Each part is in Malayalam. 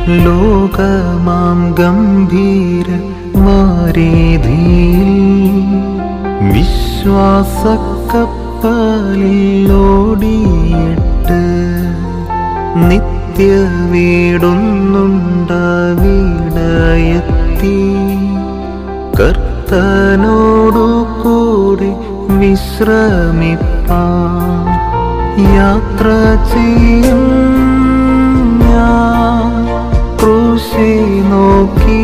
ലോകമാം ഗംഭീര വാരീതിയിൽ വിശ്വാസക്കപ്പലിൽ ഓടിയിട്ട് നിത്യ വീടൊന്നുണ്ടാവിടയെത്തി കർത്തനോടു കൂടെ വിശ്രമിപ്പാൻ യാത്ര ചെയ്യും ഞാൻ ക്രൂശെ നോക്കി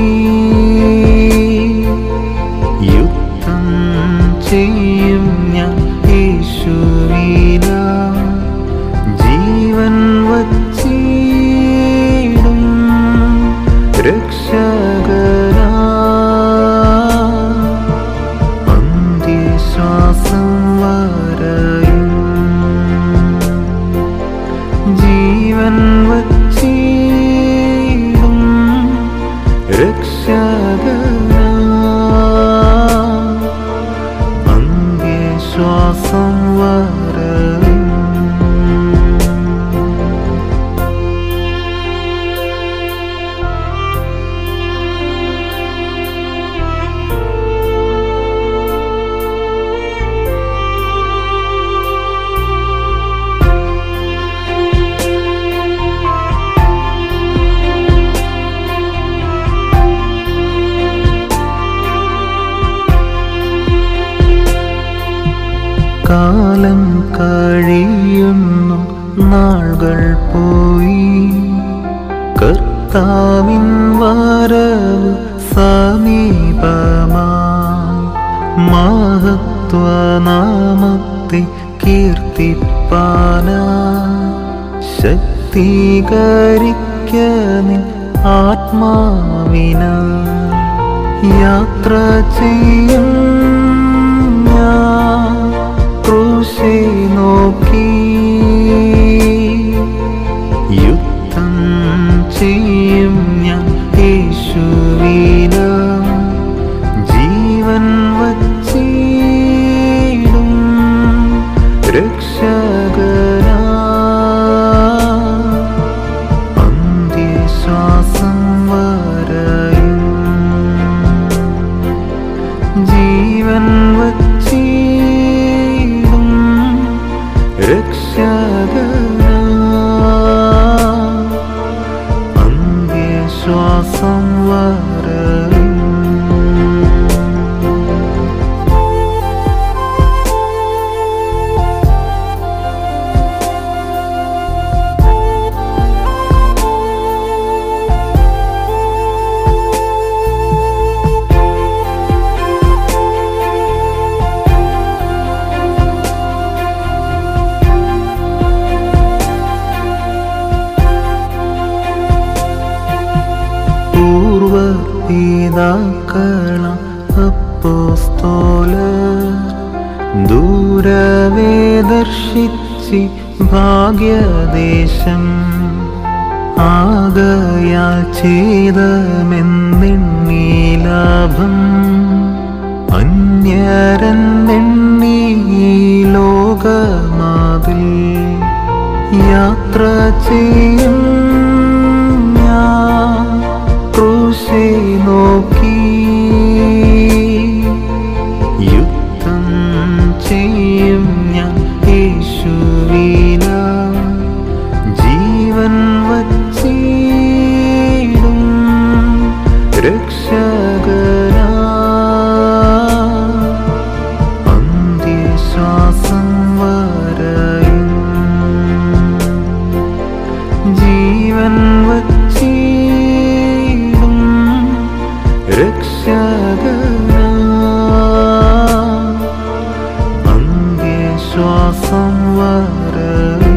യുദ്ധം ചെയ്യും ഞാൻ യേശുവിന ജീവൻ വച്ചിടും രക്ഷകനാ അന്ത്യശ്വാസം വരയും ജീവൻ വച്ചിടും രക്ഷകനാ അന്ത്യശ്വാസം വരയും കാലം കഴിയുന്നു നാളുകൾ പോയി കർത്താവിൻ വരവ് സമീപമായി മഹത്വനാമത്തെ കീർത്തിപ്പാന ശക്തീകരിക്ക നിൻ ആത്മാവിനായി യാത്ര ചെയ്യും ഞാൻ ക്രൂശെ നോക്കി യുദ്ധം ചെയ്യും ഞാൻ യേശുവിന ജീവൻ വച്ചിടും രക്ഷകനാ അന്ത്യശ്വാസം വരയും ജീവൻ വച്ചിടും രക്ഷകനാ അന്ത്യശ്വാസം വരയും പൂർവപിതാക്കള അപ്പോസ്തോല ദൂരവേ ദർശിച്ചി ഭാഗ്യദേശം ആകയാൽ ചെയ്തമെന്നെണ്ണി ലാഭം അന്യരെന്നെണ്ണി ഈ ലോകമാതിൽ യാത്ര ചെയ്യും ഞാൻ ക്രൂശെ നോക്കി യുദ്ധം ചെയ്യും ഞാൻ യേശുവിന ജീവൻ വച്ചിടും രക്ഷകനാ അന്ത്യശ്വാസം വരയും ജീവൻ വച്ചിടും രക്ഷകനാ അന്ത്യശ്വാസം വരയും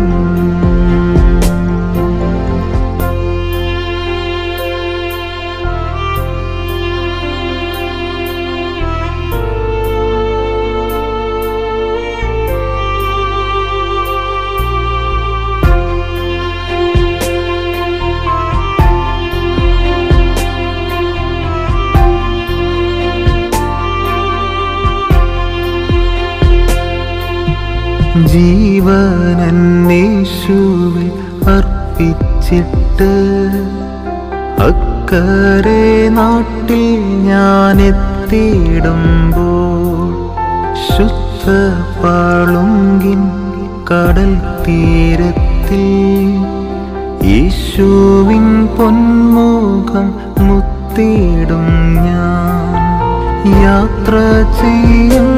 ജീവനന്നേശുവിൽ അർപ്പിച്ചിട്ട് അക്കരെ നാട്ടിൽ ഞാൻ എത്തിയിടുമ്പോൾ ശുദ്ധ പാളുങ്കിൻ കടൽ തീരത്തിൽ യേശുവിൻ പൊന്മുഖം മുത്തിയിടും ഞാൻ യാത്ര ചെയ്യും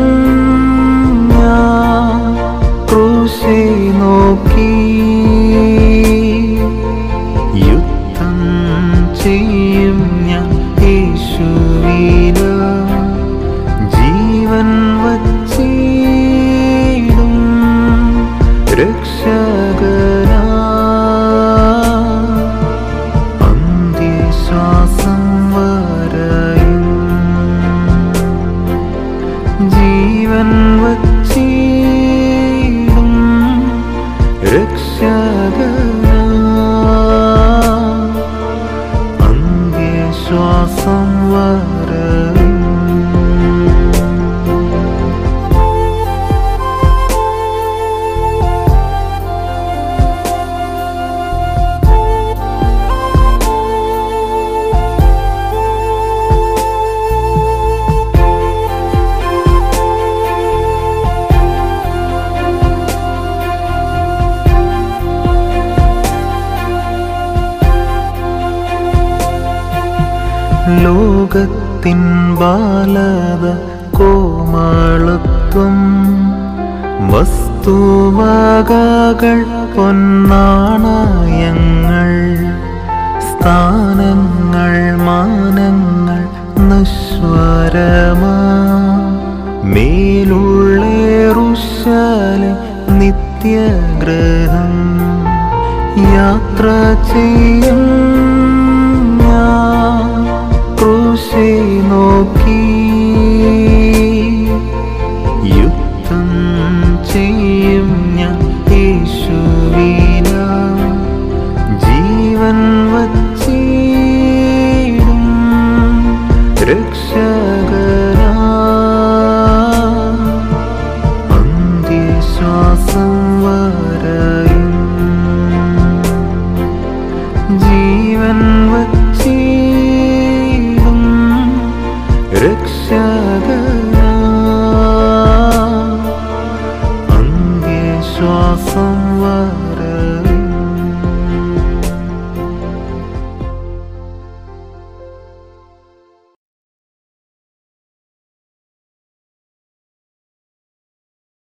ഞാൻ ക്രൂശെ നോക്കി യുദ്ധം ചെയ്യും ഞാൻ യേശുവിന ജീവൻ വച്ചിടും രക്ഷകനാ അന്ത്യശ്വാസം വരയും ജീവൻ വച്ചിടും രക്ഷകനാ അന്ത്യശ്വാസം വരയും ലോകത്തിൻ ബാലത കോമളത്വം വസ്തുവകകൾ പൊന്നാണയങ്ങൾ സ്ഥാനങ്ങൾ മാനങ്ങൾ നശ്വരമാ മേലുള്ളേറുശാല നിത്യഗ്രഹം യാത്ര ചെയ്യ